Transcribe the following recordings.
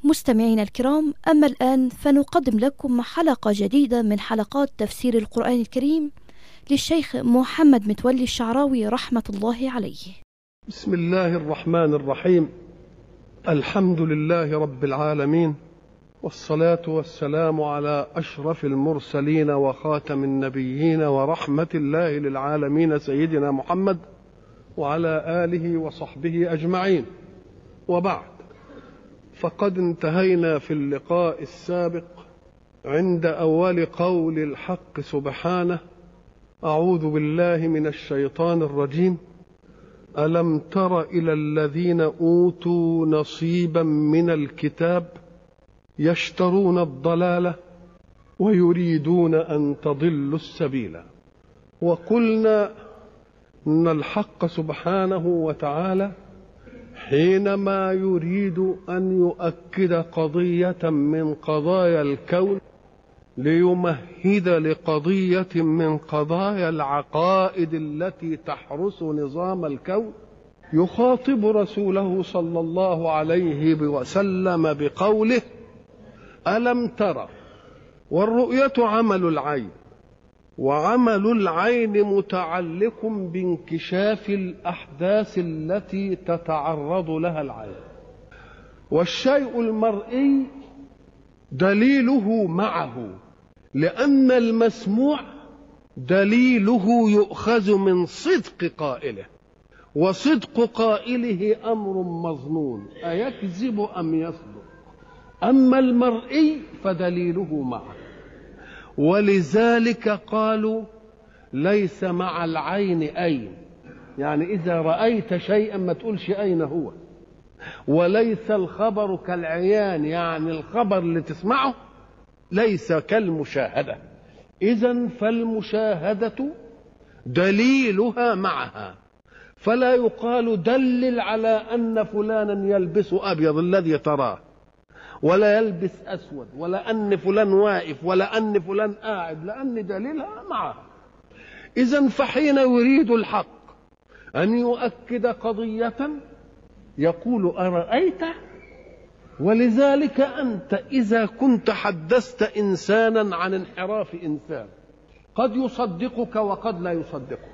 مستمعينا الكرام أما الآن فنقدم لكم حلقة جديدة من حلقات تفسير القرآن الكريم للشيخ محمد متولي الشعراوي رحمة الله عليه بسم الله الرحمن الرحيم الحمد لله رب العالمين والصلاة والسلام على أشرف المرسلين وخاتم النبيين ورحمة الله للعالمين سيدنا محمد وعلى آله وصحبه أجمعين وبعد فقد انتهينا في اللقاء السابق عند أول قول الحق سبحانه أعوذ بالله من الشيطان الرجيم ألم تر إلى الذين أوتوا نصيبا من الكتاب يشترون الضلالة ويريدون أن تضلوا السبيل وقلنا أن الحق سبحانه وتعالى حينما يريد أن يؤكد قضية من قضايا الكون ليمهد لقضية من قضايا العقائد التي تحرس نظام الكون يخاطب رسوله صلى الله عليه وسلم بقوله ألم ترى والرؤية عمل العين وعمل العين متعلق بانكشاف الأحداث التي تتعرض لها العين والشيء المرئي دليله معه لأن المسموع دليله يؤخذ من صدق قائله وصدق قائله أمر مظنون أيكذب أم يصدق أما المرئي فدليله معه ولذلك قالوا ليس مع العين أين يعني إذا رأيت شيئا ما تقولش أين هو وليس الخبر كالعيان يعني الخبر اللي تسمعه ليس كالمشاهدة إذا فالمشاهدة دليلها معها فلا يقال دلل على أن فلانا يلبس أبيض الذي تراه ولا يلبس أسود ولا أن فلان واقف ولا أن فلان قاعد لأن دليلها معها إذا فحين يريد الحق أن يؤكد قضية يقول أرأيت ولذلك أنت إذا كنت حدثت إنسانا عن انحراف إنسان قد يصدقك وقد لا يصدقك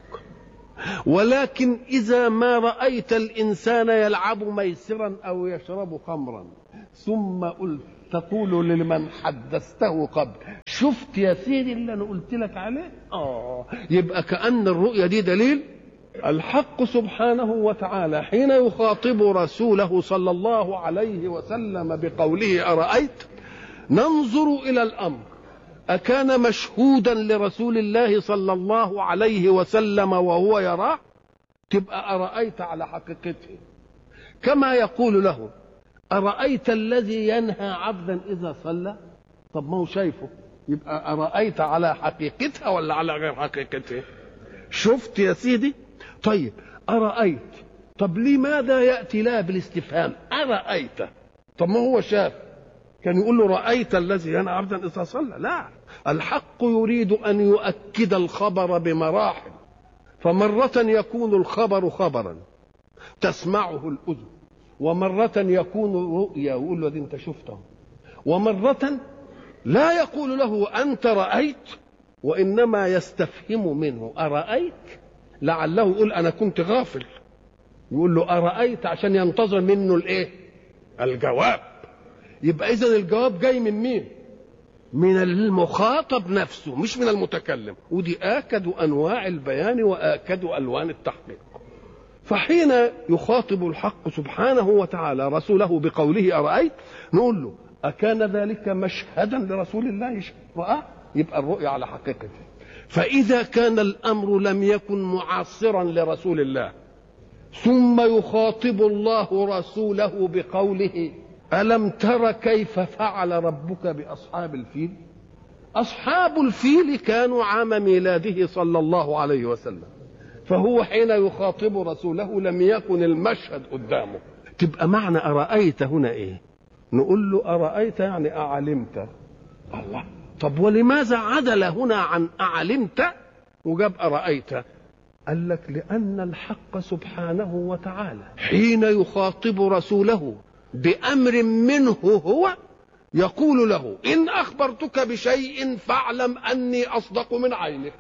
ولكن إذا ما رأيت الإنسان يلعب ميسرا أو يشرب خمرا ثم قلت تقول لمن حدثته قبل شفت يا سيدي اللي أنا قلت لك عليه آه يبقى كأن الرؤية دي دليل الحق سبحانه وتعالى حين يخاطب رسوله صلى الله عليه وسلم بقوله أرأيت ننظر إلى الأمر أكان مشهودا لرسول الله صلى الله عليه وسلم وهو يراه تبقى أرأيت على حقيقته كما يقول له أرأيت الذي ينهى عبدا إذا صلى طب ما هو شايفه يبقى أرأيت على حقيقتها ولا على غير حقيقتها شفت يا سيدي طيب أرأيت طب لماذا يأتي لا بالاستفهام أرأيت طب ما هو شاف كان يقول له رأيت الذي ينهى عبدا إذا صلى لا الحق يريد أن يؤكد الخبر بمراحل فمرة يكون الخبر خبرا تسمعه الأذن ومرة يكون رؤيا ويقول له دي أنت شفته ومرة لا يقول له أنت رأيت وإنما يستفهم منه أرأيت لعله يقول أنا كنت غافل يقول له أرأيت عشان ينتظر منه الإيه الجواب يبقى إذا الجواب جاي من مين من المخاطب نفسه مش من المتكلم ودي آكد أنواع البيان وآكد ألوان التحقيق فحين يخاطب الحق سبحانه وتعالى رسوله بقوله أرأيت نقول له أكان ذلك مشهدا لرسول الله رأى يبقى الرؤيا على حقيقته فإذا كان الأمر لم يكن معاصرا لرسول الله ثم يخاطب الله رسوله بقوله ألم تر كيف فعل ربك بأصحاب الفيل أصحاب الفيل كانوا عام ميلاده صلى الله عليه وسلم فهو حين يخاطب رسوله لم يكن المشهد قدامه تبقى معنى أرأيت هنا إيه نقول له أرأيت يعني أعلمت الله طب ولماذا عدل هنا عن أعلمت وجاب أرأيت قال لك لأن الحق سبحانه وتعالى حين يخاطب رسوله بأمر منه هو يقول له إن أخبرتك بشيء فاعلم أني أصدق من عينك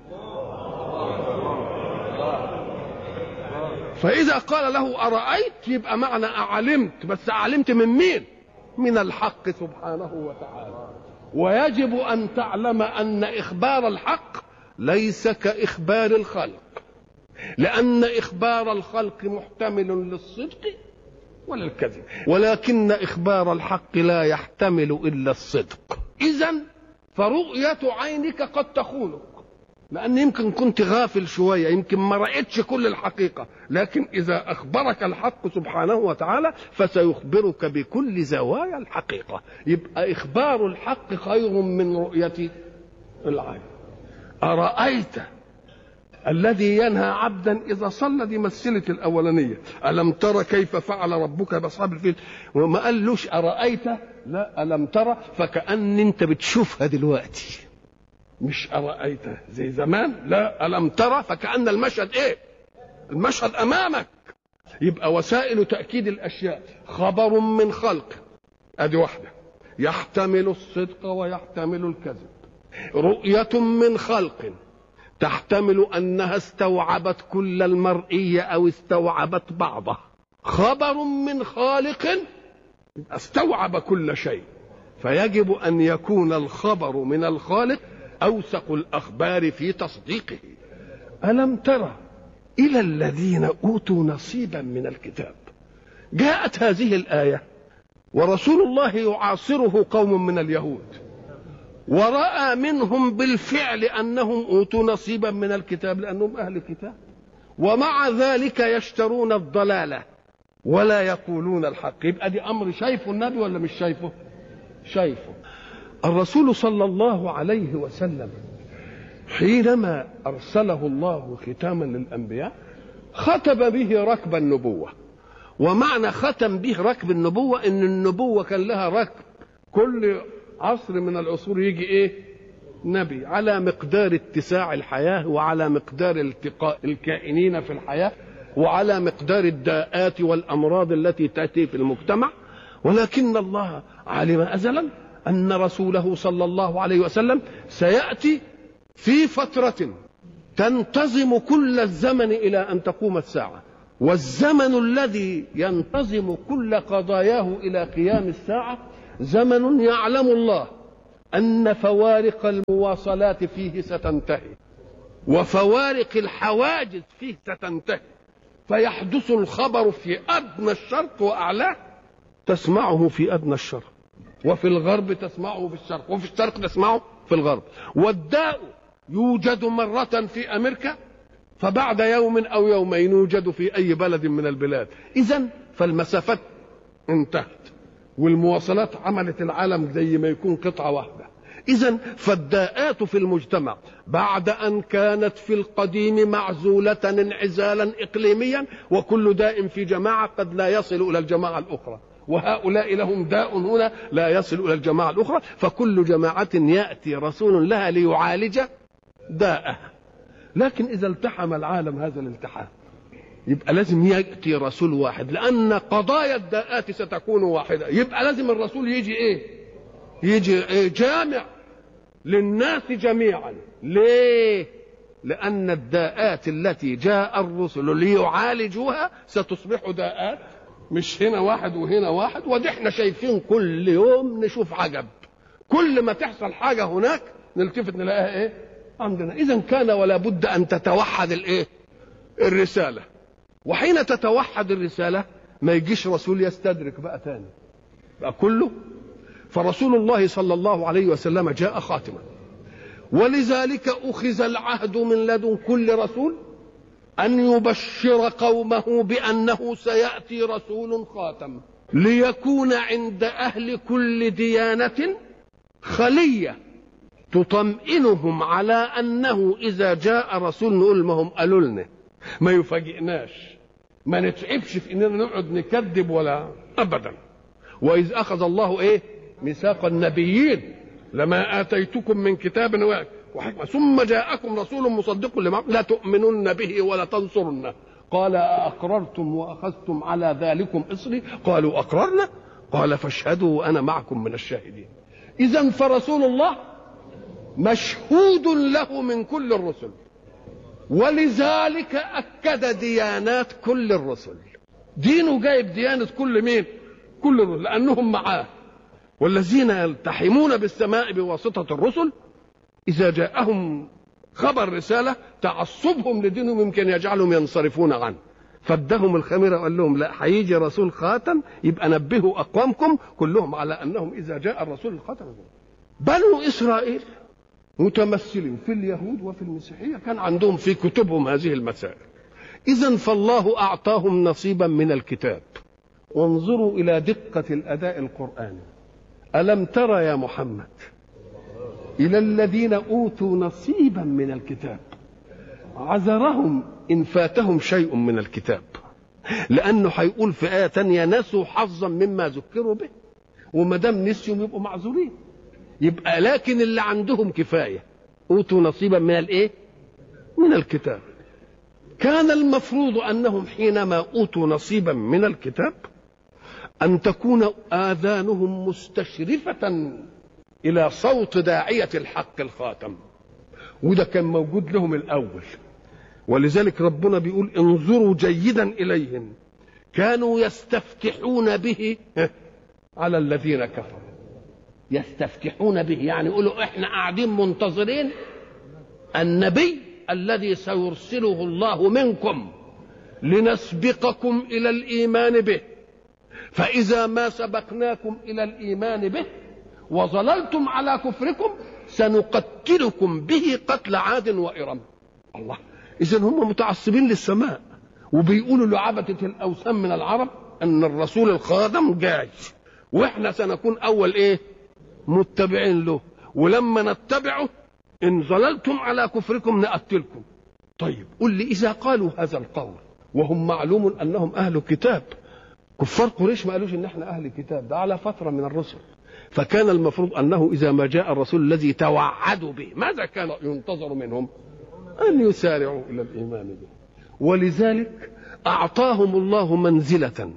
فإذا قال له أرأيت يبقى معنى أعلمت بس أعلمت من مين من الحق سبحانه وتعالى ويجب أن تعلم أن إخبار الحق ليس كإخبار الخلق لأن إخبار الخلق محتمل للصدق ولا الكذب ولكن إخبار الحق لا يحتمل إلا الصدق إذا فرؤية عينك قد تخونك لأن يمكن كنت غافل شوية يمكن ما رأيتش كل الحقيقة لكن إذا أخبرك الحق سبحانه وتعالى فسيخبرك بكل زوايا الحقيقة يبقى إخبار الحق خير من رؤية العين أرأيت الذي ينهى عبدا اذا صلى دي مثلة الاولانيه الم ترى كيف فعل ربك باصحاب الفيل وما قالوش ارايت لا الم ترى فكان انت بتشوفها دلوقتي مش ارايت زي زمان لا الم ترى فكان المشهد ايه المشهد امامك يبقى وسائل تاكيد الاشياء خبر من خلق ادي واحده يحتمل الصدق ويحتمل الكذب رؤيه من خلق تحتمل انها استوعبت كل المرئي او استوعبت بعضه خبر من خالق استوعب كل شيء فيجب ان يكون الخبر من الخالق اوثق الاخبار في تصديقه الم ترى الى الذين اوتوا نصيبا من الكتاب جاءت هذه الايه ورسول الله يعاصره قوم من اليهود ورأى منهم بالفعل أنهم أوتوا نصيبا من الكتاب لأنهم أهل كتاب ومع ذلك يشترون الضلالة ولا يقولون الحق يبقى دي أمر شايفه النبي ولا مش شايفه شايفه الرسول صلى الله عليه وسلم حينما أرسله الله ختاما للأنبياء ختم به ركب النبوة ومعنى ختم به ركب النبوة إن النبوة كان لها ركب كل عصر من العصور يجي ايه نبي على مقدار اتساع الحياة وعلى مقدار التقاء الكائنين في الحياة وعلى مقدار الداءات والأمراض التي تأتي في المجتمع ولكن الله علم أزلا أن رسوله صلى الله عليه وسلم سيأتي في فترة تنتظم كل الزمن إلى أن تقوم الساعة والزمن الذي ينتظم كل قضاياه إلى قيام الساعة زمن يعلم الله ان فوارق المواصلات فيه ستنتهي وفوارق الحواجز فيه ستنتهي فيحدث الخبر في ادنى الشرق واعلاه تسمعه في ادنى الشرق وفي الغرب تسمعه في الشرق وفي الشرق تسمعه في الغرب والداء يوجد مرة في أمريكا فبعد يوم أو يومين يوجد في أي بلد من البلاد إذا فالمسافات انتهت والمواصلات عملت العالم زي ما يكون قطعة واحدة إذا فالداءات في المجتمع بعد أن كانت في القديم معزولة انعزالا إقليميا وكل داء في جماعة قد لا يصل إلى الجماعة الأخرى وهؤلاء لهم داء هنا لا يصل إلى الجماعة الأخرى فكل جماعة يأتي رسول لها ليعالج داءها لكن إذا التحم العالم هذا الالتحام يبقى لازم يأتي رسول واحد لأن قضايا الداءات ستكون واحدة يبقى لازم الرسول يجي إيه يجي إيه جامع للناس جميعا ليه لأن الداءات التي جاء الرسل ليعالجوها ستصبح داءات مش هنا واحد وهنا واحد ودي احنا شايفين كل يوم نشوف عجب كل ما تحصل حاجة هناك نلتفت نلاقيها ايه عندنا اذا كان ولا بد ان تتوحد الايه الرسالة وحين تتوحد الرسالة ما يجيش رسول يستدرك بقى تاني بقى كله فرسول الله صلى الله عليه وسلم جاء خاتما ولذلك أخذ العهد من لدن كل رسول أن يبشر قومه بأنه سيأتي رسول خاتم ليكون عند أهل كل ديانة خلية تطمئنهم على أنه إذا جاء رسول نقول ما هم قالوا لنا ما يفاجئناش ما نتعبش في اننا نقعد نكذب ولا ابدا واذ اخذ الله ايه ميثاق النبيين لما اتيتكم من كتاب وحكمه ثم جاءكم رسول مصدق لما لا تؤمنن به ولا تنصرنه قال أأقررتم وأخذتم على ذلكم إصري قالوا أقررنا قال فاشهدوا وأنا معكم من الشاهدين إذا فرسول الله مشهود له من كل الرسل ولذلك أكد ديانات كل الرسل دينه جايب ديانة كل مين كل الرسل لأنهم معاه والذين يلتحمون بالسماء بواسطة الرسل إذا جاءهم خبر رسالة تعصبهم لدينهم يمكن يجعلهم ينصرفون عنه فادهم الخميرة وقال لهم لا هيجي رسول خاتم يبقى نبهوا أقوامكم كلهم على أنهم إذا جاء الرسول الخاتم بنو إسرائيل متمثلين في اليهود وفي المسيحية كان عندهم في كتبهم هذه المسائل إذا فالله أعطاهم نصيبا من الكتاب وانظروا إلى دقة الأداء القرآني ألم ترى يا محمد إلى الذين أوتوا نصيبا من الكتاب عذرهم إن فاتهم شيء من الكتاب لأنه هيقول في آية تانية نسوا حظا مما ذكروا به وما دام نسيوا يبقوا معذورين يبقى لكن اللي عندهم كفاية أوتوا نصيبا من الإيه؟ من الكتاب كان المفروض أنهم حينما أوتوا نصيبا من الكتاب أن تكون آذانهم مستشرفة إلى صوت داعية الحق الخاتم وده كان موجود لهم الأول ولذلك ربنا بيقول انظروا جيدا إليهم كانوا يستفتحون به على الذين كفروا يستفتحون به يعني يقولوا احنا قاعدين منتظرين النبي الذي سيرسله الله منكم لنسبقكم الى الايمان به فاذا ما سبقناكم الى الايمان به وظللتم على كفركم سنقتلكم به قتل عاد وارم الله اذا هم متعصبين للسماء وبيقولوا لعبدة الاوثان من العرب ان الرسول الخادم جاي واحنا سنكون اول ايه متبعين له ولما نتبعه ان ظللتم على كفركم نقتلكم طيب قل لي اذا قالوا هذا القول وهم معلوم انهم اهل كتاب كفار قريش ما قالوش ان احنا اهل كتاب ده على فتره من الرسل فكان المفروض انه اذا ما جاء الرسول الذي توعدوا به ماذا كان ينتظر منهم ان يسارعوا الى الايمان به ولذلك اعطاهم الله منزله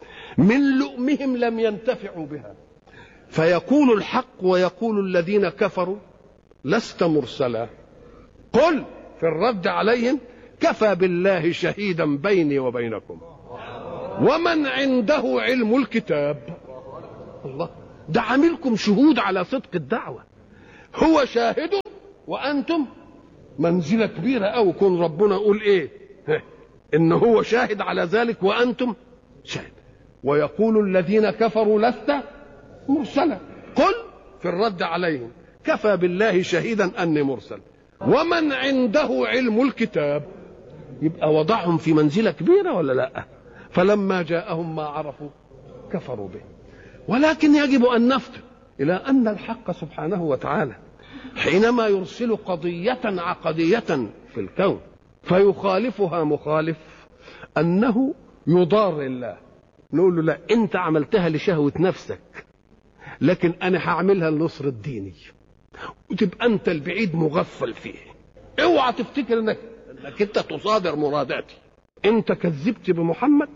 من لؤمهم لم ينتفعوا بها فيقول الحق ويقول الذين كفروا لست مرسلا قل في الرد عليهم كفى بالله شهيدا بيني وبينكم ومن عنده علم الكتاب الله ده عاملكم شهود على صدق الدعوة هو شاهد وأنتم منزلة كبيرة أو كون ربنا يقول إيه إن هو شاهد على ذلك وأنتم شاهد ويقول الذين كفروا لست مرسلا قل في الرد عليهم كفى بالله شهيدا أني مرسل ومن عنده علم الكتاب يبقى وضعهم في منزلة كبيرة ولا لا فلما جاءهم ما عرفوا كفروا به ولكن يجب أن نفطن إلى أن الحق سبحانه وتعالى حينما يرسل قضية عقدية في الكون فيخالفها مخالف أنه يضار الله نقول له لا أنت عملتها لشهوة نفسك لكن أنا هعملها لنصر الديني وتبقى أنت البعيد مغفل فيه اوعى تفتكر انك انك انت تصادر مراداتي انت كذبت بمحمد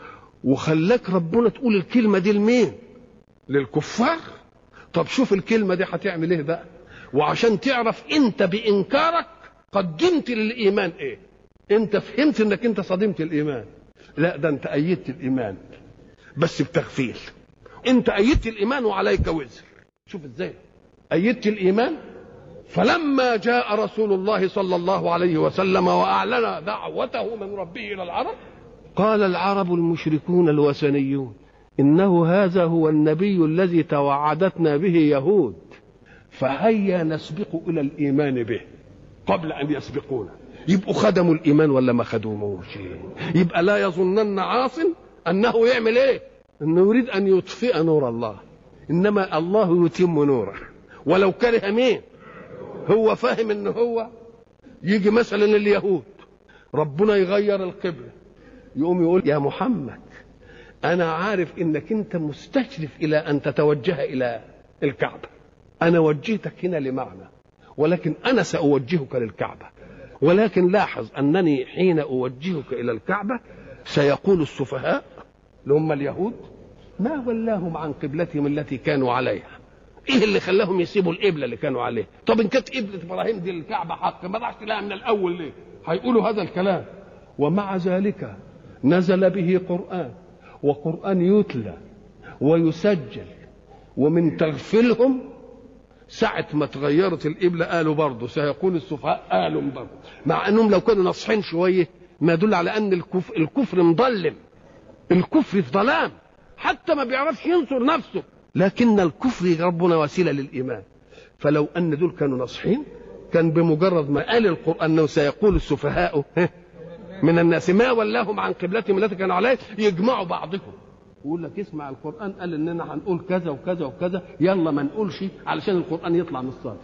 وخلاك ربنا تقول الكلمه دي لمين للكفار طب شوف الكلمه دي هتعمل ايه بقى وعشان تعرف انت بانكارك قدمت للايمان ايه انت فهمت انك انت صدمت الايمان لا ده انت ايدت الايمان بس بتغفيل انت ايدت الايمان وعليك وزر شوف ازاي ايدت الايمان فلما جاء رسول الله صلى الله عليه وسلم واعلن دعوته من ربه الى العرب قال العرب المشركون الوثنيون انه هذا هو النبي الذي توعدتنا به يهود فهيا نسبق الى الايمان به قبل ان يسبقونا يبقوا خدموا الايمان ولا ما خدموش يبقى لا يظنن عاص انه يعمل ايه انه يريد ان يطفئ نور الله انما الله يتم نوره ولو كره مين هو فاهم ان هو يجي مثلا اليهود ربنا يغير القبله يقوم يقول يا محمد انا عارف انك انت مستشرف الى ان تتوجه الى الكعبه انا وجهتك هنا لمعنى ولكن انا ساوجهك للكعبه ولكن لاحظ انني حين اوجهك الى الكعبه سيقول السفهاء اللي هم اليهود ما ولاهم عن قبلتهم التي كانوا عليها ايه اللي خلاهم يسيبوا القبله اللي كانوا عليها طب ان كانت قبله ابراهيم دي الكعبه حق ما راحش لها من الاول ليه هيقولوا هذا الكلام ومع ذلك نزل به قران وقران يتلى ويسجل ومن تغفلهم ساعة ما تغيرت القبلة قالوا برضه سيقول السفهاء قالوا برضه مع انهم لو كانوا ناصحين شوية ما يدل على ان الكفر, الكفر مضلم الكفر في ظلام حتى ما بيعرفش ينصر نفسه لكن الكفر ربنا وسيلة للإيمان فلو أن دول كانوا ناصحين كان بمجرد ما قال القرآن أنه سيقول السفهاء من الناس ما ولاهم عن قبلتهم التي كانوا عليها يجمعوا بعضكم يقول لك اسمع القرآن قال إننا هنقول كذا وكذا وكذا يلا ما نقولش علشان القرآن يطلع من الصادق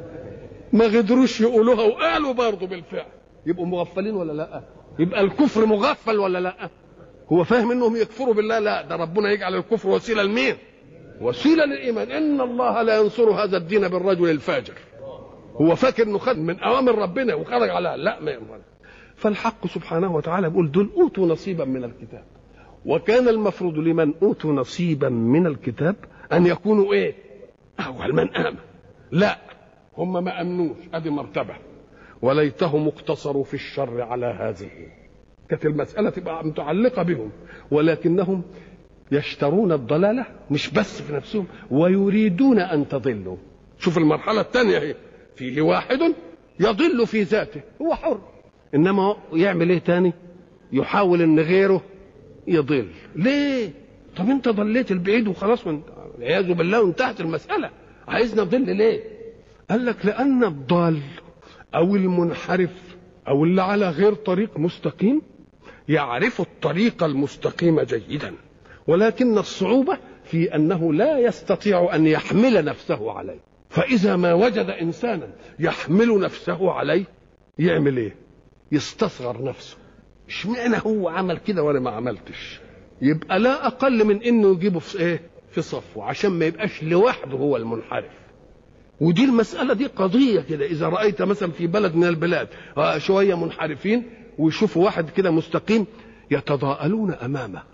ما قدروش يقولوها وقالوا برضه بالفعل يبقوا مغفلين ولا لا يبقى الكفر مغفل ولا لا هو فاهم انهم يكفروا بالله لا ده ربنا يجعل الكفر وسيله لمين وسيله للايمان ان الله لا ينصر هذا الدين بالرجل الفاجر هو فاكر انه خد من اوامر ربنا وخرج على لا ما ينفع فالحق سبحانه وتعالى بيقول دول اوتوا نصيبا من الكتاب وكان المفروض لمن اوتوا نصيبا من الكتاب ان يكونوا ايه اول من امن لا هم ما امنوش ادي مرتبه وليتهم اقتصروا في الشر على هذه كانت المساله تبقى متعلقه بهم ولكنهم يشترون الضلاله مش بس في نفسهم ويريدون ان تضلوا شوف المرحله الثانيه اهي فيه واحد يضل في ذاته هو حر انما يعمل ايه تاني يحاول ان غيره يضل ليه طب انت ضليت البعيد وخلاص والعياذ بالله وانتهت المساله عايز نضل ليه قال لك لان الضال او المنحرف او اللي على غير طريق مستقيم يعرف الطريق المستقيم جيدا ولكن الصعوبه في انه لا يستطيع ان يحمل نفسه عليه فاذا ما وجد انسانا يحمل نفسه عليه يعمل ايه يستصغر نفسه اشمعنى هو عمل كده وانا ما عملتش يبقى لا اقل من انه يجيبه في ايه في صفه عشان ما يبقاش لوحده هو المنحرف ودي المسألة دي قضية كده إذا رأيت مثلا في بلد من البلاد شوية منحرفين ويشوفوا واحد كده مستقيم يتضاءلون أمامه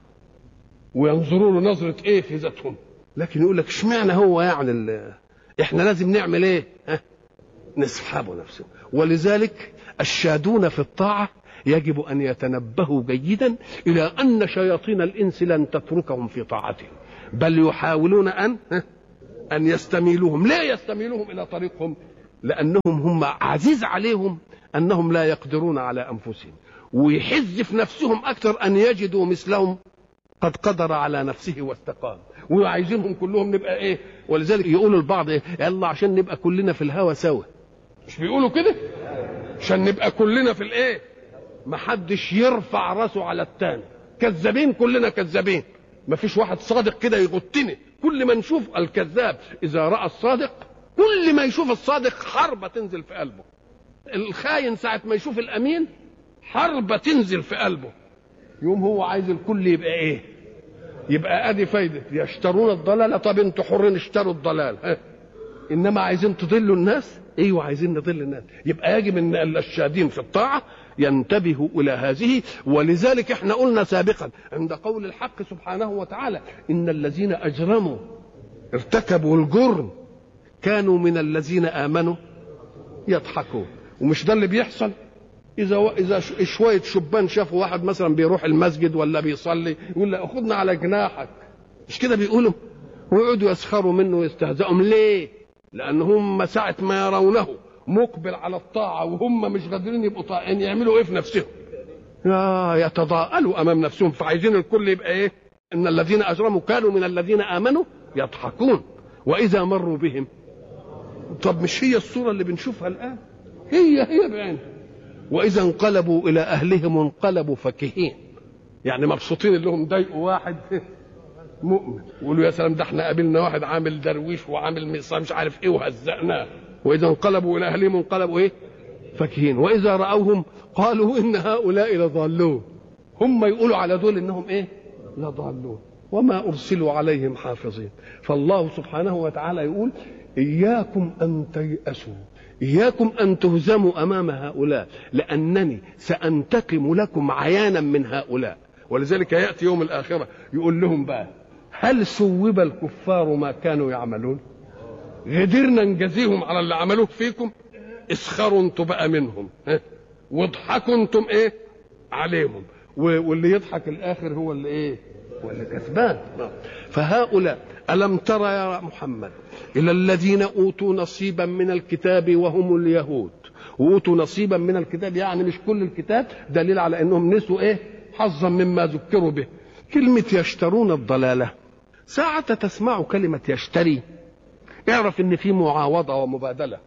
وينظروا له نظرة إيه في ذاتهم لكن يقول لك اشمعنى هو يعني ال... احنا لازم نعمل ايه؟ ها؟ نسحبه نفسه ولذلك الشادون في الطاعة يجب أن يتنبهوا جيدا إلى أن شياطين الإنس لن تتركهم في طاعتهم بل يحاولون أن ها؟ أن يستميلوهم لا يستميلوهم إلى طريقهم لأنهم هم عزيز عليهم أنهم لا يقدرون على أنفسهم ويحز في نفسهم أكثر أن يجدوا مثلهم قد قدر على نفسه واستقام وعايزينهم كلهم نبقى ايه ولذلك يقولوا البعض ايه يلا عشان نبقى كلنا في الهوى سوا مش بيقولوا كده عشان نبقى كلنا في الايه ما حدش يرفع راسه على التاني كذابين كلنا كذابين ما فيش واحد صادق كده يغطني كل ما نشوف الكذاب اذا راى الصادق كل ما يشوف الصادق حربه تنزل في قلبه الخاين ساعه ما يشوف الامين حربه تنزل في قلبه يوم هو عايز الكل يبقى ايه يبقى ادي فايده يشترون الضلاله طب انتوا حرين اشتروا الضلال ها. انما عايزين تضلوا الناس ايوه عايزين نضل الناس يبقى يجب ان الشادين في الطاعه ينتبهوا الى هذه ولذلك احنا قلنا سابقا عند قول الحق سبحانه وتعالى ان الذين اجرموا ارتكبوا الجرم كانوا من الذين امنوا يضحكون ومش ده اللي بيحصل اذا و... اذا ش... شويه شبان شافوا واحد مثلا بيروح المسجد ولا بيصلي يقول له خدنا على جناحك مش كده بيقولوا ويقعدوا يسخروا منه ويستهزئوا ليه لان هم ساعه ما يرونه مقبل على الطاعه وهم مش قادرين يبقوا طائعين يعملوا ايه في نفسهم يا يتضاءلوا امام نفسهم فعايزين الكل يبقى ايه ان الذين اجرموا كانوا من الذين امنوا يضحكون واذا مروا بهم طب مش هي الصوره اللي بنشوفها الان هي هي بعينها واذا انقلبوا الى اهلهم انقلبوا فكهين يعني مبسوطين اللي هم ضايقوا واحد مؤمن يقولوا يا سلام ده احنا قابلنا واحد عامل درويش وعامل مش عارف ايه وهزقناه واذا انقلبوا الى اهلهم انقلبوا ايه فكهين واذا راوهم قالوا ان هؤلاء لضالون هم يقولوا على دول انهم ايه لضالون وما ارسلوا عليهم حافظين فالله سبحانه وتعالى يقول اياكم ان تيأسوا إياكم أن تهزموا أمام هؤلاء لأنني سأنتقم لكم عيانا من هؤلاء ولذلك يأتي يوم الآخرة يقول لهم بقى هل سوب الكفار ما كانوا يعملون قدرنا نجازيهم على اللي عملوه فيكم اسخروا انتم بقى منهم ها؟ واضحكوا انتم ايه عليهم و- واللي يضحك الاخر هو اللي ايه هو اللي كسبان فهؤلاء الم ترى يا محمد الى الذين اوتوا نصيبا من الكتاب وهم اليهود واوتوا نصيبا من الكتاب يعني مش كل الكتاب دليل على انهم نسوا ايه حظا مما ذكروا به كلمه يشترون الضلاله ساعة تسمع كلمة يشتري اعرف ان في معاوضة ومبادلة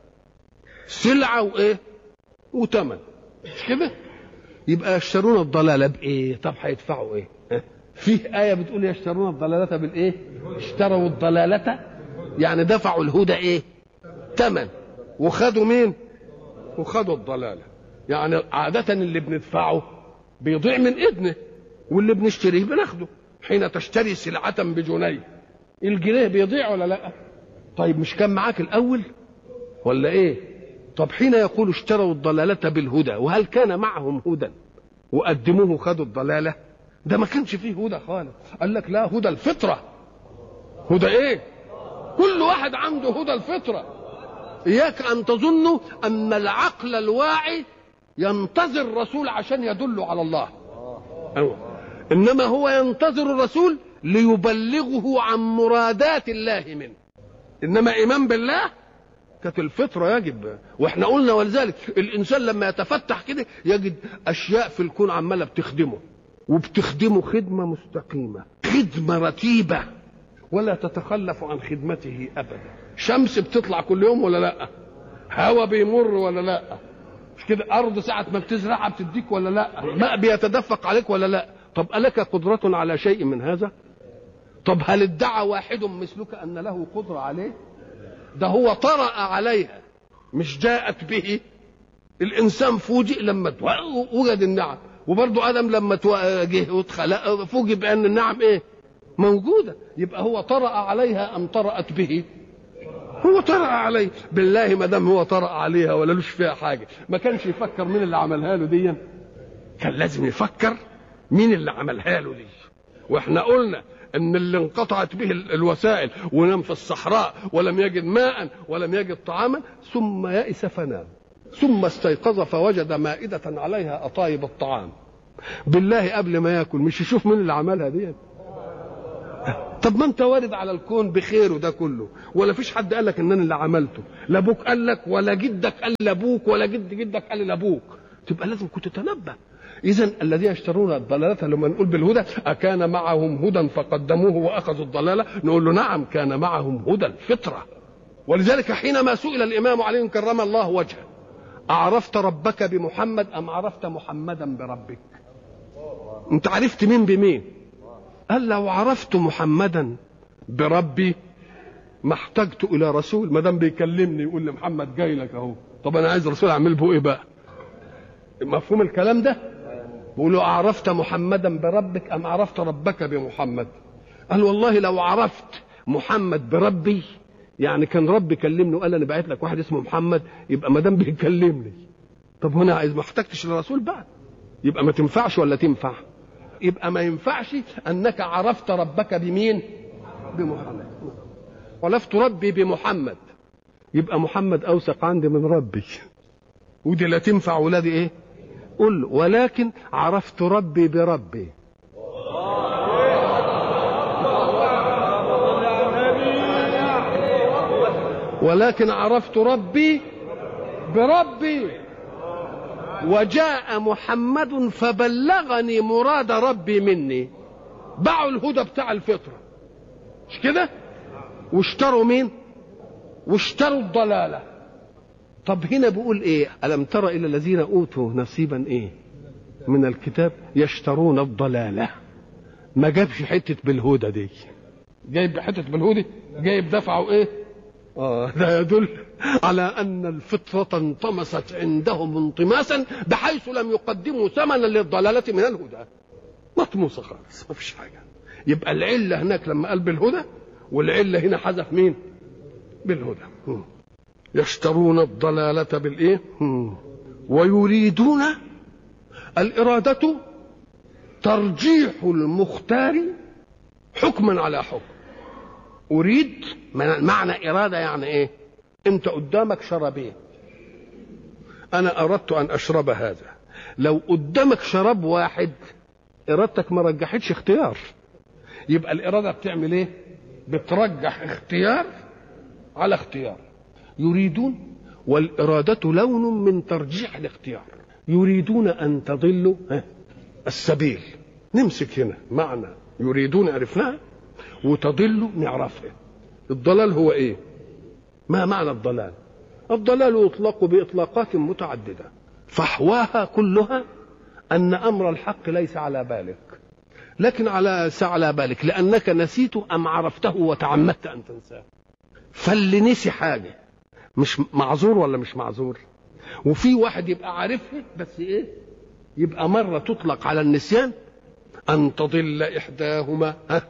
سلعة وايه وتمن مش كده يبقى يشترون الضلالة بايه طب هيدفعوا ايه ها؟ فيه آية بتقول يشترون الضلالة بالايه اشتروا الضلالة يعني دفعوا الهدى ايه تمن وخدوا مين وخدوا الضلالة يعني عادة اللي بندفعه بيضيع من ايدنا واللي بنشتريه بناخده حين تشتري سلعة بجنيه الجنيه بيضيع ولا لا طيب مش كان معاك الاول ولا ايه طب حين يقول اشتروا الضلالة بالهدى وهل كان معهم هدى وقدموه خدوا الضلالة ده ما كانش فيه هدى خالص قال لك لا هدى الفطرة هدى ايه كل واحد عنده هدى الفطرة اياك ان تظنوا ان العقل الواعي ينتظر الرسول عشان يدل على الله أيوة. انما هو ينتظر الرسول ليبلغه عن مرادات الله منه انما ايمان بالله كانت الفطره يجب واحنا قلنا ولذلك الانسان لما يتفتح كده يجد اشياء في الكون عماله بتخدمه وبتخدمه خدمه مستقيمه خدمه رتيبه ولا تتخلف عن خدمته ابدا شمس بتطلع كل يوم ولا لا هوا بيمر ولا لا مش كده ارض ساعه ما بتزرعها بتديك ولا لا ماء بيتدفق عليك ولا لا طب الك قدره على شيء من هذا طب هل ادعى واحد مثلك ان له قدره عليه ده هو طرأ عليها مش جاءت به الانسان فوجئ لما تو- وجد النعم وبرضه ادم لما تو- جه واتخلق فوجئ بان النعم ايه موجوده يبقى هو طرأ عليها ام طرأت به هو طرأ عليه بالله ما دام هو طرأ عليها ولا لوش فيها حاجه ما كانش يفكر مين اللي عملها له دي كان لازم يفكر مين اللي عملها له دي واحنا قلنا ان اللي انقطعت به ال- الوسائل ونام في الصحراء ولم يجد ماء ولم يجد طعاما ثم يئس فنام ثم استيقظ فوجد مائدة عليها أطايب الطعام بالله قبل ما ياكل مش يشوف مين اللي عملها دي طب ما انت وارد على الكون بخيره ده كله ولا فيش حد قال لك ان انا اللي عملته لا ابوك قال لك ولا جدك قال لابوك ولا جد جدك قال لابوك تبقى لازم كنت تتنبه اذا الذين يشترون الضلاله لما نقول بالهدى اكان معهم هدى فقدموه واخذوا الضلاله نقول له نعم كان معهم هدى الفطره ولذلك حينما سئل الامام علي كرم الله وجهه اعرفت ربك بمحمد ام عرفت محمدا بربك انت عرفت مين بمين قال لو عرفت محمدا بربي ما احتجت الى رسول ما دام بيكلمني يقول لي محمد جاي لك اهو طب انا عايز رسول اعمل به ايه بقى مفهوم الكلام ده بيقول له اعرفت محمدا بربك ام عرفت ربك بمحمد قال والله لو عرفت محمد بربي يعني كان ربي كلمني وقال انا بعت لك واحد اسمه محمد يبقى ما دام بيكلمني طب هنا عايز ما احتجتش للرسول بقى يبقى ما تنفعش ولا تنفع يبقى ما ينفعش انك عرفت ربك بمين بمحمد عرفت ربي بمحمد يبقى محمد اوثق عندي من ربي ودي لا تنفع ولادي ايه قل ولكن عرفت ربي بربي ولكن عرفت ربي بربي وجاء محمد فبلغني مراد ربي مني باعوا الهدى بتاع الفطره مش كده واشتروا مين واشتروا الضلاله طب هنا بيقول ايه الم تر الى الذين اوتوا نصيبا ايه من الكتاب يشترون الضلاله ما جابش حته بالهدى دي جايب حته بالهدى جايب دفعوا ايه اه ده يدل على ان الفطره انطمست عندهم انطماسا بحيث لم يقدموا ثمنا للضلاله من الهدى مطموسه خالص ما فيش حاجه يبقى العله هناك لما قال بالهدى والعله هنا حذف مين بالهدى مم. يشترون الضلالة بالإيه؟ مم. ويريدون الإرادة ترجيح المختار حكما على حكم اريد معنى اراده يعني ايه انت قدامك شرابين انا اردت ان اشرب هذا لو قدامك شراب واحد ارادتك ما رجحتش اختيار يبقى الاراده بتعمل ايه بترجح اختيار على اختيار يريدون والاراده لون من ترجيح الاختيار يريدون ان تضلوا السبيل نمسك هنا معنى يريدون عرفناها وتضلوا نعرفها الضلال هو ايه ما معنى الضلال الضلال يطلق باطلاقات متعدده فحواها كلها ان امر الحق ليس على بالك لكن على على بالك لانك نسيته ام عرفته وتعمدت ان تنساه فاللي نسي حاجه مش معذور ولا مش معذور وفي واحد يبقى عارفها بس ايه يبقى مره تطلق على النسيان ان تضل احداهما ها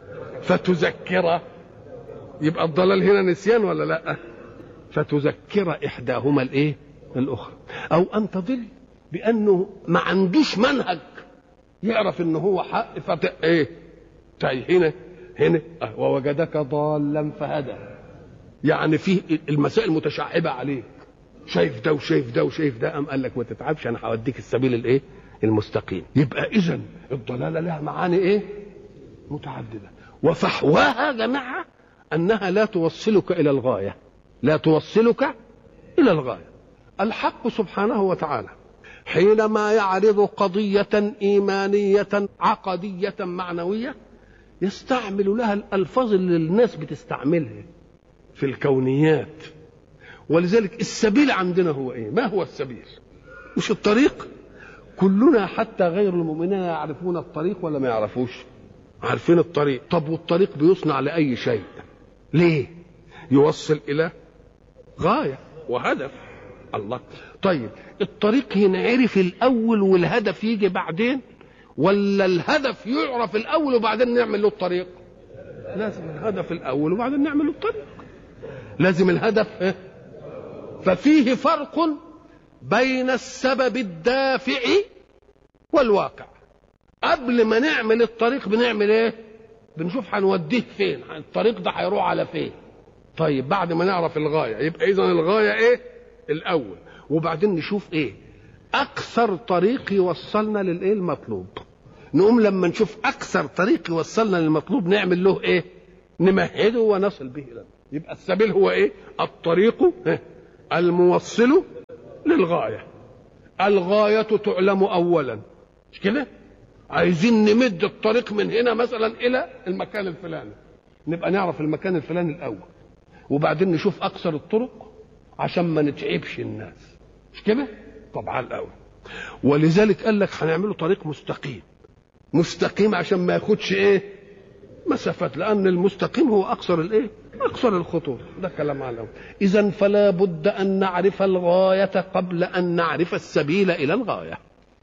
فتذكر يبقى الضلال هنا نسيان ولا لا فتذكر احداهما الايه الاخرى او ان تضل بانه ما عندوش منهج يعرف ان هو حق فت ايه تعي هنا هنا أه ووجدك ضالا فهدى يعني فيه المسائل متشعبه عليك شايف ده وشايف ده وشايف ده قام قال لك ما تتعبش انا هوديك السبيل الايه المستقيم يبقى اذا الضلاله لها معاني ايه متعدده وفحواها جماعه انها لا توصلك الى الغايه لا توصلك الى الغايه الحق سبحانه وتعالى حينما يعرض قضيه ايمانيه عقديه معنويه يستعمل لها الالفاظ اللي الناس بتستعملها في الكونيات ولذلك السبيل عندنا هو ايه ما هو السبيل مش الطريق كلنا حتى غير المؤمنين يعرفون الطريق ولا ما يعرفوش عارفين الطريق طب والطريق بيصنع لأي شيء ليه يوصل إلى غاية وهدف الله طيب الطريق ينعرف الأول والهدف يجي بعدين ولا الهدف يعرف الأول وبعدين نعمل له الطريق لازم الهدف الأول وبعدين نعمل له الطريق لازم الهدف ففيه فرق بين السبب الدافع والواقع قبل ما نعمل الطريق بنعمل ايه بنشوف هنوديه فين الطريق ده هيروح على فين طيب بعد ما نعرف الغايه يبقى اذا الغايه ايه الاول وبعدين نشوف ايه اكثر طريق يوصلنا للايه المطلوب نقوم لما نشوف اكثر طريق يوصلنا للمطلوب نعمل له ايه نمهده ونصل به الى يبقى السبيل هو ايه الطريق الموصل للغايه الغايه تعلم اولا مش كده عايزين نمد الطريق من هنا مثلا الى المكان الفلاني نبقى نعرف المكان الفلاني الاول وبعدين نشوف اكثر الطرق عشان ما نتعبش الناس مش كده طبعا الاول ولذلك قال لك هنعمله طريق مستقيم مستقيم عشان ما ياخدش ايه مسافات لان المستقيم هو اقصر الايه اقصر الخطوط ده كلام على اذا فلا بد ان نعرف الغايه قبل ان نعرف السبيل الى الغايه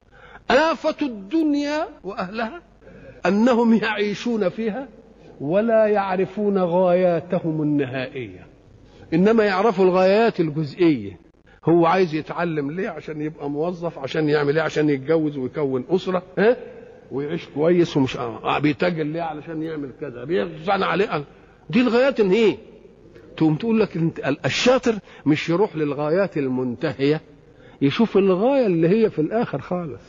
آفة الدنيا وأهلها أنهم يعيشون فيها ولا يعرفون غاياتهم النهائية إنما يعرفوا الغايات الجزئية هو عايز يتعلم ليه عشان يبقى موظف عشان يعمل ايه عشان يتجوز ويكون أسرة ها ويعيش كويس ومش آه بيتاجر ليه علشان يعمل كذا بيصنع عليه دي الغايات هي تقوم تقول لك الشاطر مش يروح للغايات المنتهية يشوف الغاية اللي هي في الآخر خالص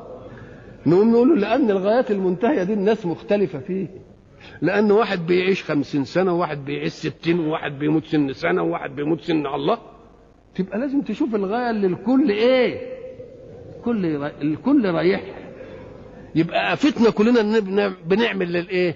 نقوم نقول له لأن الغايات المنتهية دي الناس مختلفة فيه لأن واحد بيعيش خمسين سنة وواحد بيعيش ستين وواحد بيموت سن سنة وواحد بيموت سن الله تبقى لازم تشوف الغاية اللي الكل إيه كل الكل رايحها يبقى فتنا كلنا بنعمل للإيه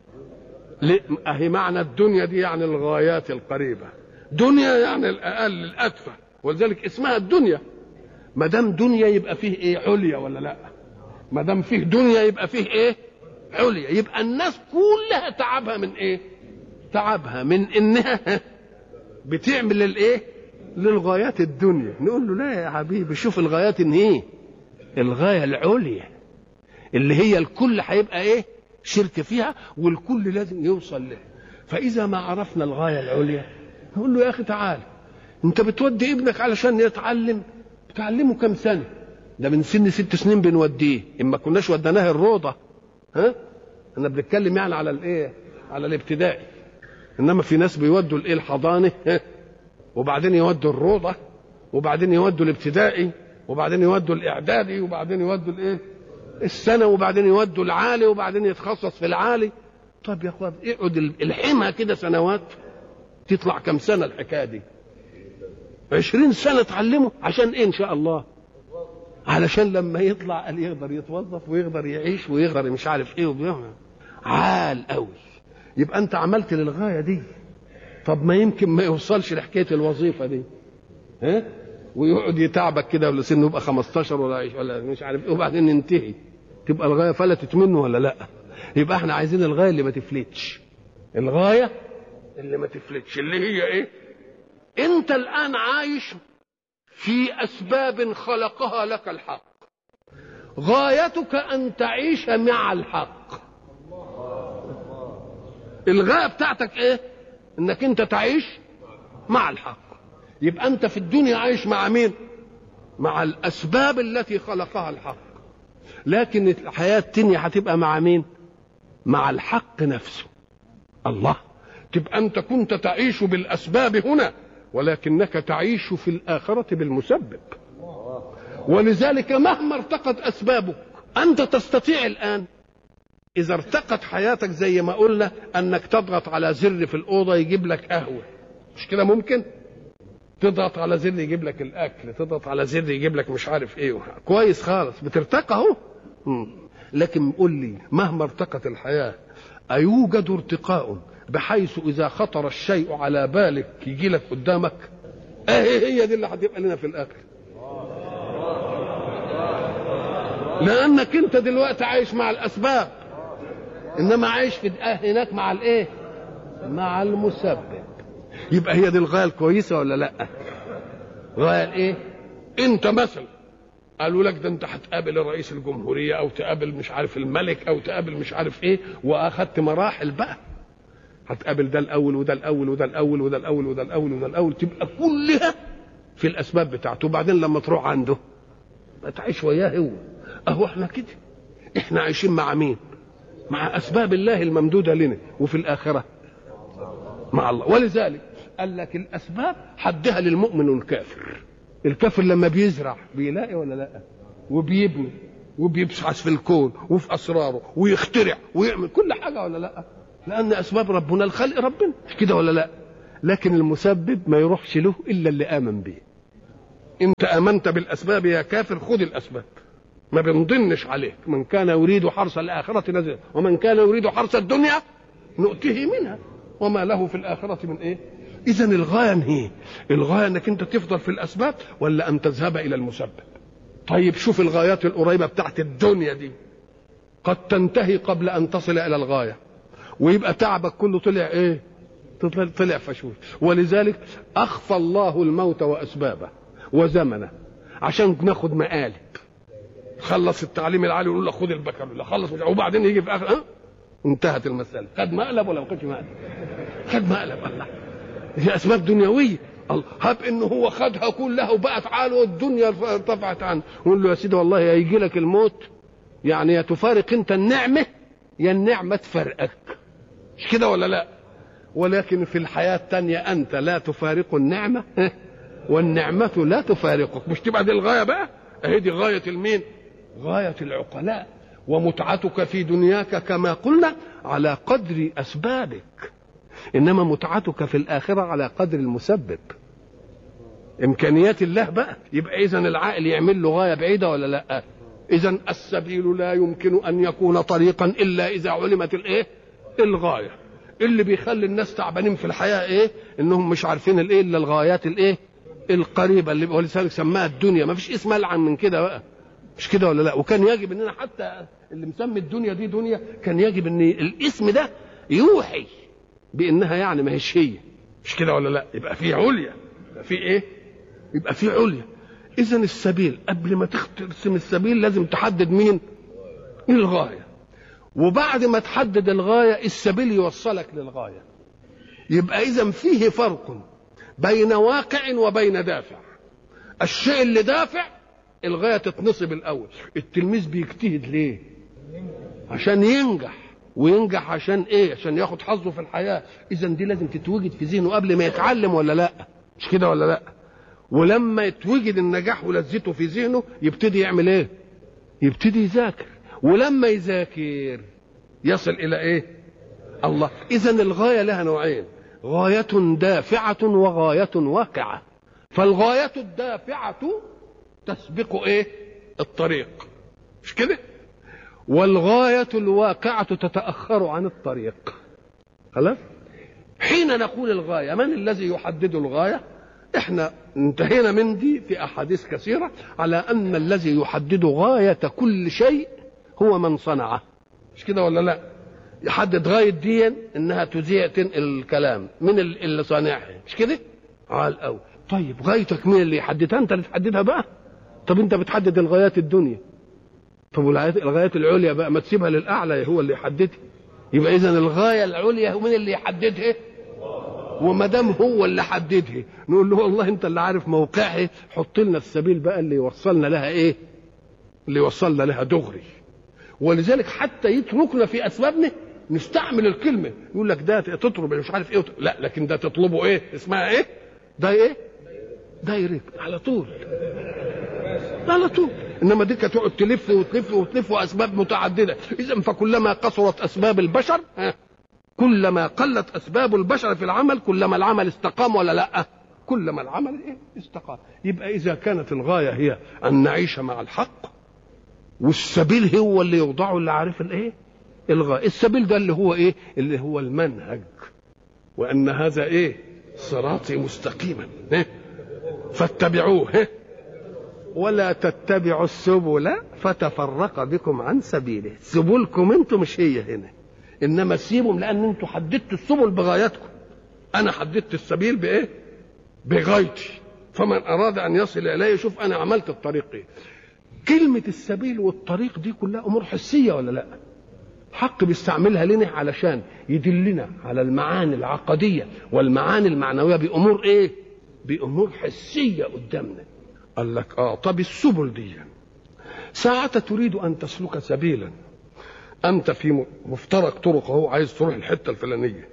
أهي معنى الدنيا دي يعني الغايات القريبة دنيا يعني الأقل الأدفع ولذلك اسمها الدنيا ما دام دنيا يبقى فيه ايه عليا ولا لا ما دام فيه دنيا يبقى فيه ايه عليا يبقى الناس كلها تعبها من ايه تعبها من انها بتعمل الايه للغايات الدنيا نقول له لا يا حبيبي شوف الغايات ان ايه الغايه العليا اللي هي الكل هيبقى ايه شرك فيها والكل لازم يوصل له فاذا ما عرفنا الغايه العليا نقول له يا اخي تعال انت بتودي ابنك علشان يتعلم بتعلمه كم سنه ده من سن ست سنين بنوديه اما كناش وديناه الروضه ها انا بنتكلم يعني على الايه على الابتدائي انما في ناس بيودوا الايه الحضانه وبعدين يودوا الروضه وبعدين يودوا الابتدائي وبعدين يودوا الاعدادي وبعدين يودوا الايه السنه وبعدين يودوا العالي وبعدين يتخصص في العالي طب يا اخوان اقعد الحمها كده سنوات تطلع كم سنه الحكايه دي عشرين سنه تعلمه عشان ايه ان شاء الله علشان لما يطلع قال يقدر يتوظف ويقدر يعيش ويقدر مش عارف ايه وبيعمل عال قوي يبقى انت عملت للغايه دي طب ما يمكن ما يوصلش لحكايه الوظيفه دي ها ويقعد يتعبك كده ولا سنه يبقى 15 ولا عيش ولا مش عارف ايه وبعدين ينتهي تبقى الغايه فلتت منه ولا لا يبقى احنا عايزين الغايه اللي ما تفلتش الغايه اللي ما تفلتش اللي هي ايه انت الان عايش في اسباب خلقها لك الحق غايتك ان تعيش مع الحق الغايه بتاعتك ايه انك انت تعيش مع الحق يبقى انت في الدنيا عايش مع مين مع الاسباب التي خلقها الحق لكن الحياه التانية هتبقى مع مين مع الحق نفسه الله تبقى انت كنت تعيش بالاسباب هنا ولكنك تعيش في الاخره بالمسبب ولذلك مهما ارتقت اسبابك انت تستطيع الان اذا ارتقت حياتك زي ما قلنا انك تضغط على زر في الاوضه يجيب لك قهوه مش كده ممكن تضغط على زر يجيب لك الاكل تضغط على زر يجيب لك مش عارف ايه كويس خالص بترتقى اهو لكن قول لي مهما ارتقت الحياه ايوجد ارتقاء بحيث اذا خطر الشيء على بالك يجي لك قدامك اهي هي دي اللي هتبقى لنا في الاخر لانك انت دلوقتي عايش مع الاسباب انما عايش في هناك مع الايه مع المسبب يبقى هي دي الغايه الكويسه ولا لا غايه الايه انت مثلا قالوا لك ده انت هتقابل رئيس الجمهوريه او تقابل مش عارف الملك او تقابل مش عارف ايه واخدت مراحل بقى هتقابل ده الاول وده الاول وده الاول وده الاول وده الاول وده الاول تبقى كلها في الاسباب بتاعته وبعدين لما تروح عنده تعيش وياه هو اهو احنا كده احنا عايشين مع مين مع اسباب الله الممدوده لنا وفي الاخره مع الله ولذلك قال لك الاسباب حدها للمؤمن والكافر الكافر لما بيزرع بيلاقي ولا لا وبيبني وبيبحث في الكون وفي اسراره ويخترع ويعمل كل حاجه ولا لا لان اسباب ربنا الخلق ربنا مش كده ولا لا لكن المسبب ما يروحش له الا اللي امن به انت امنت بالاسباب يا كافر خذ الاسباب ما بنضنش عليك من كان يريد حرث الاخره نزل ومن كان يريد حرث الدنيا نؤته منها وما له في الاخره من ايه اذا الغايه هي الغايه انك انت تفضل في الاسباب ولا ان تذهب الى المسبب طيب شوف الغايات القريبه بتاعت الدنيا دي قد تنتهي قبل ان تصل الى الغايه ويبقى تعبك كله طلع ايه طلع, طلع فشوش ولذلك اخفى الله الموت واسبابه وزمنه عشان ناخد مقالب خلص التعليم العالي ويقول له خد البكالوريوس خلص وبعدين يجي في اخر أه؟ انتهت المساله خد مقلب ولا ما خدش مقلب خد مقلب الله هي اسباب دنيويه الله هب انه هو خدها كلها وبقت عاله والدنيا ارتفعت عنه يقول له يا سيدي والله هيجي لك الموت يعني يا تفارق انت النعمه يا النعمه تفرقك مش كده ولا لا ولكن في الحياه الثانيه انت لا تفارق النعمه والنعمه لا تفارقك مش تبقى دي الغايه بقى اهي دي غايه المين غايه العقلاء ومتعتك في دنياك كما قلنا على قدر اسبابك انما متعتك في الاخره على قدر المسبب امكانيات الله بقى يبقى اذا العقل يعمل له غايه بعيده ولا لا اذا السبيل لا يمكن ان يكون طريقا الا اذا علمت الايه الغايه اللي بيخلي الناس تعبانين في الحياه ايه انهم مش عارفين الايه الا الغايات الايه القريبه اللي ولذلك سماها الدنيا ما فيش اسم العن من كده بقى مش كده ولا لا وكان يجب اننا حتى اللي مسمي الدنيا دي دنيا كان يجب ان الاسم ده يوحي بانها يعني ما هيش هي مش كده ولا لا يبقى في عليا يبقى في ايه يبقى في عليا اذا السبيل قبل ما ترسم السبيل لازم تحدد مين الغايه وبعد ما تحدد الغايه السبيل يوصلك للغايه يبقى اذا فيه فرق بين واقع وبين دافع الشيء اللي دافع الغايه تتنصب الاول التلميذ بيجتهد ليه عشان ينجح وينجح عشان ايه عشان ياخد حظه في الحياه اذا دي لازم تتوجد في ذهنه قبل ما يتعلم ولا لا مش كده ولا لا ولما يتوجد النجاح ولذته في ذهنه يبتدي يعمل ايه يبتدي يذاكر ولما يذاكر يصل الى ايه الله اذا الغايه لها نوعين غايه دافعه وغايه واقعه فالغايه الدافعه تسبق ايه الطريق مش كده والغايه الواقعه تتاخر عن الطريق خلاص حين نقول الغايه من الذي يحدد الغايه احنا انتهينا من دي في احاديث كثيره على ان الذي يحدد غايه كل شيء هو من صنعه مش كده ولا لا يحدد غايه دي انها تذيع تنقل الكلام من اللي صانعها مش كده عال قوي طيب غايتك مين اللي يحددها انت اللي تحددها بقى طب انت بتحدد الغايات الدنيا طب الغايات العليا بقى ما تسيبها للاعلى هو اللي يحددها يبقى اذا الغايه العليا هو مين اللي يحددها وما دام هو اللي حددها نقول له والله انت اللي عارف موقعها حط لنا السبيل بقى اللي يوصلنا لها ايه اللي يوصلنا لها دغري ولذلك حتى يتركنا في اسبابنا نستعمل الكلمه يقول لك ده تطلب مش عارف ايه لا لكن ده تطلبه ايه اسمها ايه ده ايه دايركت على طول على طول انما دي تقعد تلف وتلف وتلف واسباب متعدده اذا فكلما قصرت اسباب البشر ها كلما قلت اسباب البشر في العمل كلما العمل استقام ولا لا كلما العمل ايه استقام يبقى اذا كانت الغايه هي ان نعيش مع الحق والسبيل هو اللي يوضعه اللي عارف الايه الغايه السبيل ده اللي هو ايه اللي هو المنهج وان هذا ايه صراطي مستقيما إيه؟ فاتبعوه إيه؟ ولا تتبعوا السبل فتفرق بكم عن سبيله سبلكم انتم مش هي هنا انما سيبهم لان انتم حددتوا السبل بغايتكم انا حددت السبيل بايه بغايتي فمن اراد ان يصل الي يشوف انا عملت الطريق ايه كلمة السبيل والطريق دي كلها أمور حسية ولا لا؟ حق بيستعملها لنا علشان يدلنا على المعاني العقدية والمعاني المعنوية بأمور إيه؟ بأمور حسية قدامنا. قال لك آه طب السبل دي ساعة تريد أن تسلك سبيلا أنت في مفترق طرق أهو عايز تروح الحتة الفلانية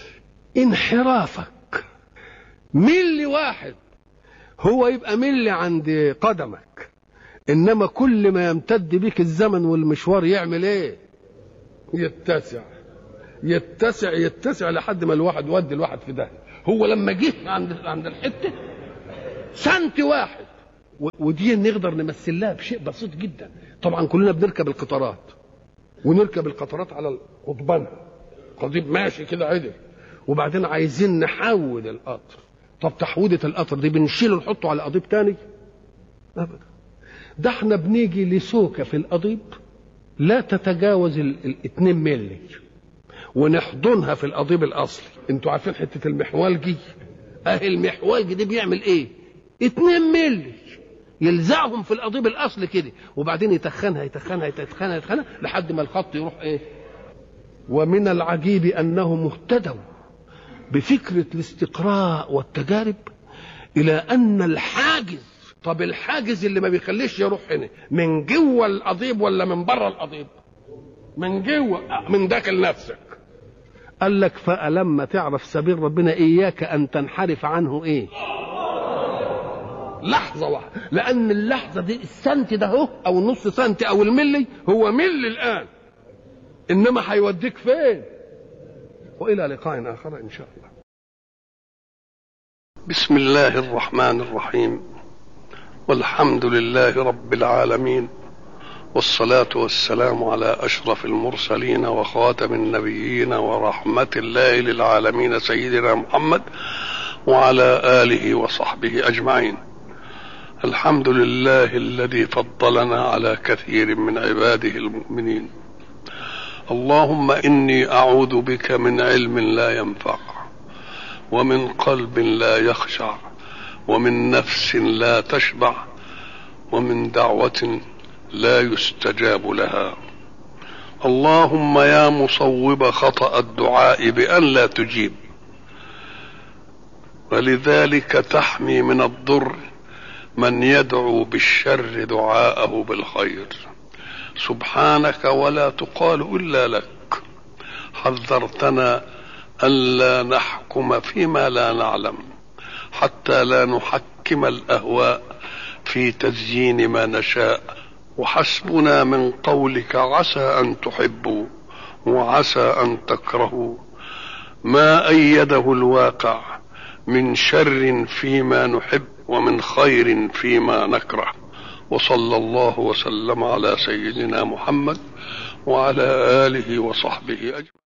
انحرافك ملي واحد هو يبقى ملي عند قدمك انما كل ما يمتد بك الزمن والمشوار يعمل ايه يتسع يتسع يتسع لحد ما الواحد ودي الواحد في ده هو لما جه عند عند الحته سنت واحد ودي نقدر نمثل لها بشيء بسيط جدا طبعا كلنا بنركب القطارات ونركب القطارات على القضبان قضيب ماشي كده عدل وبعدين عايزين نحول القطر طب تحويده القطر دي بنشيله نحطه على قضيب تاني ابدا ده احنا بنيجي لسوكه في القضيب لا تتجاوز الاتنين ملي ونحضنها في القضيب الاصلي انتوا عارفين حته المحوالجي اهي المحوالجي دي بيعمل ايه اتنين ملي يلزقهم في القضيب الاصلي كده وبعدين يتخنها يتخنها يتخنها يتخنها لحد ما الخط يروح ايه ومن العجيب انهم اهتدوا بفكره الاستقراء والتجارب الى ان الحاجز طب الحاجز اللي ما بيخليش يروح هنا من جوه القضيب ولا من بره القضيب من جوه من داخل نفسك قال لك فلما تعرف سبيل ربنا اياك ان تنحرف عنه ايه لحظة واحدة لأن اللحظة دي السنت ده هو أو النص سنت أو الملي هو ملي الآن إنما هيوديك فين؟ وإلى لقاء آخر إن شاء الله. بسم الله الرحمن الرحيم والحمد لله رب العالمين والصلاة والسلام على أشرف المرسلين وخاتم النبيين ورحمة الله للعالمين سيدنا محمد وعلى آله وصحبه أجمعين الحمد لله الذي فضلنا على كثير من عباده المؤمنين اللهم إني أعوذ بك من علم لا ينفع ومن قلب لا يخشع ومن نفس لا تشبع ومن دعوة لا يستجاب لها اللهم يا مصوب خطأ الدعاء بأن لا تجيب ولذلك تحمي من الضر من يدعو بالشر دعاءه بالخير سبحانك ولا تقال إلا لك حذرتنا ألا نحكم فيما لا نعلم حتى لا نحكم الأهواء في تزيين ما نشاء وحسبنا من قولك عسى أن تحبوا وعسى أن تكرهوا ما أيده الواقع من شر فيما نحب ومن خير فيما نكره وصلى الله وسلم على سيدنا محمد وعلى آله وصحبه أجمعين